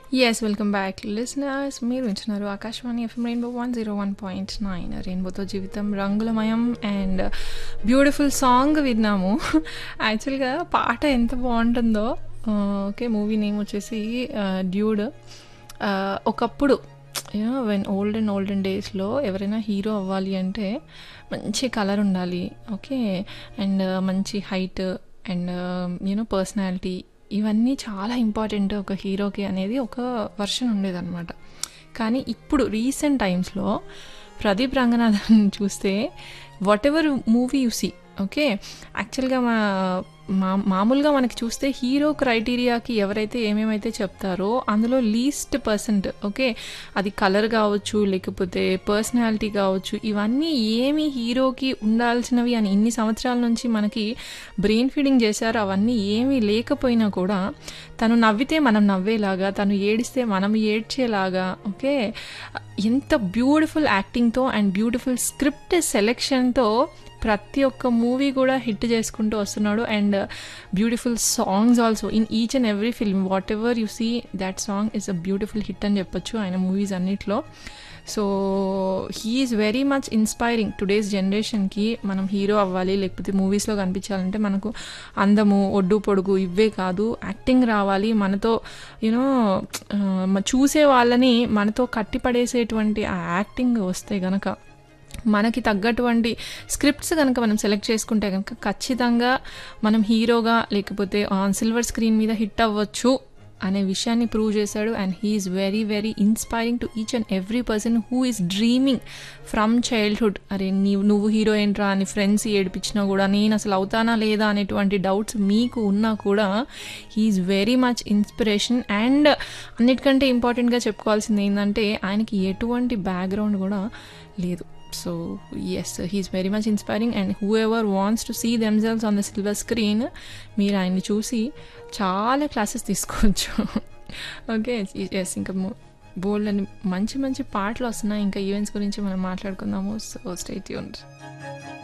yes welcome back listeners మీరు వింటున్నారు Akashvani FM rainbow one zero one point nine రెయిన్బోతో జీవితం రంగులమయం అండ్ బ్యూటిఫుల్ సాంగ్ విన్నాము యాక్చువల్గా పాట ఎంత బాగుంటుందో ఓకే మూవీ నేమ్ వచ్చేసి డ్యూడ్ ఒకప్పుడు you know when old and olden డేస్లో ఎవరైనా హీరో అవ్వాలి అంటే మంచి కలర్ ఉండాలి ఓకే అండ్ మంచి హైట్ అండ్ యూనో పర్సనాలిటీ ఇవన్నీ చాలా ఇంపార్టెంట్ ఒక హీరోకి అనేది ఒక వర్షన్ ఉండేదన్నమాట కానీ ఇప్పుడు రీసెంట్ టైమ్స్లో ప్రదీప్ రంగనాథన్ చూస్తే whatever movie you see okay యాక్చువల్గా మా మా మామూలుగా మనకి చూస్తే హీరో క్రైటీరియాకి ఎవరైతే ఏమేమైతే చెప్తారో అందులో లీస్ట్ పర్సెంట్ ఓకే అది కలర్ కావచ్చు లేకపోతే పర్సనాలిటీ కావచ్చు ఇవన్నీ ఏమి హీరోకి ఉండాల్సినవి అని ఇన్ని సంవత్సరాల నుంచి మనకి బ్రెయిన్ ఫీడింగ్ చేశారు అవన్నీ ఏమీ లేకపోయినా కూడా తను నవ్వితే మనం నవ్వేలాగా తను ఏడిస్తే మనం ఏడ్చేలాగా ఓకే ఎంత బ్యూటిఫుల్ యాక్టింగ్తో అండ్ బ్యూటిఫుల్ స్క్రిప్ట్ సెలెక్షన్తో ప్రతి ఒక్క మూవీ కూడా హిట్ చేసుకుంటూ వస్తున్నాడు and beautiful songs also in each and every film whatever you see that song is a beautiful hit అని చెప్పొచ్చు ఆయన మూవీస్ అన్నిట్లో so he is very much inspiring today's జనరేషన్కి మనం హీరో అవ్వాలి లేకపోతే మూవీస్లో కనిపించాలంటే మనకు అందము ఒడ్డు పొడుగు ఇవే కాదు యాక్టింగ్ రావాలి మనతో యూనో చూసే వాళ్ళని మనతో కట్టిపడేసేటువంటి ఆ యాక్టింగ్ వస్తే గనక మనకి తగ్గటువంటి స్క్రిప్ట్స్ కనుక మనం సెలెక్ట్ చేసుకుంటే కనుక ఖచ్చితంగా మనం హీరోగా లేకపోతే ఆన్ సిల్వర్ స్క్రీన్ మీద హిట్ అవ్వచ్చు అనే విషయాన్ని ప్రూవ్ చేశాడు and he is very very inspiring to each and every person who is dreaming from childhood అరే నీవు నువ్వు హీరో ఏంట్రా అని ఫ్రెండ్స్ ఏడిపించినా కూడా నేను అసలు అవుతానా లేదా అనేటువంటి డౌట్స్ మీకు ఉన్నా కూడా he's very much inspiration and అన్నిటికంటే ఇంపార్టెంట్గా చెప్పుకోవాల్సింది ఏంటంటే ఆయనకి ఎటువంటి బ్యాక్గ్రౌండ్ కూడా లేదు so yes he's very much inspiring and whoever wants to see themselves on the silver screen మీరు ఆయన్ని చూసి చాలా క్లాసెస్ తీసుకోవచ్చు ఓకే ఎస్ ఇంకా బోల్డ్ అని మంచి మంచి పాటలు వస్తున్నాయి ఇంకా ఈవెంట్స్ గురించి మనం మాట్లాడుకుందాము సో స్టేట్ యూన్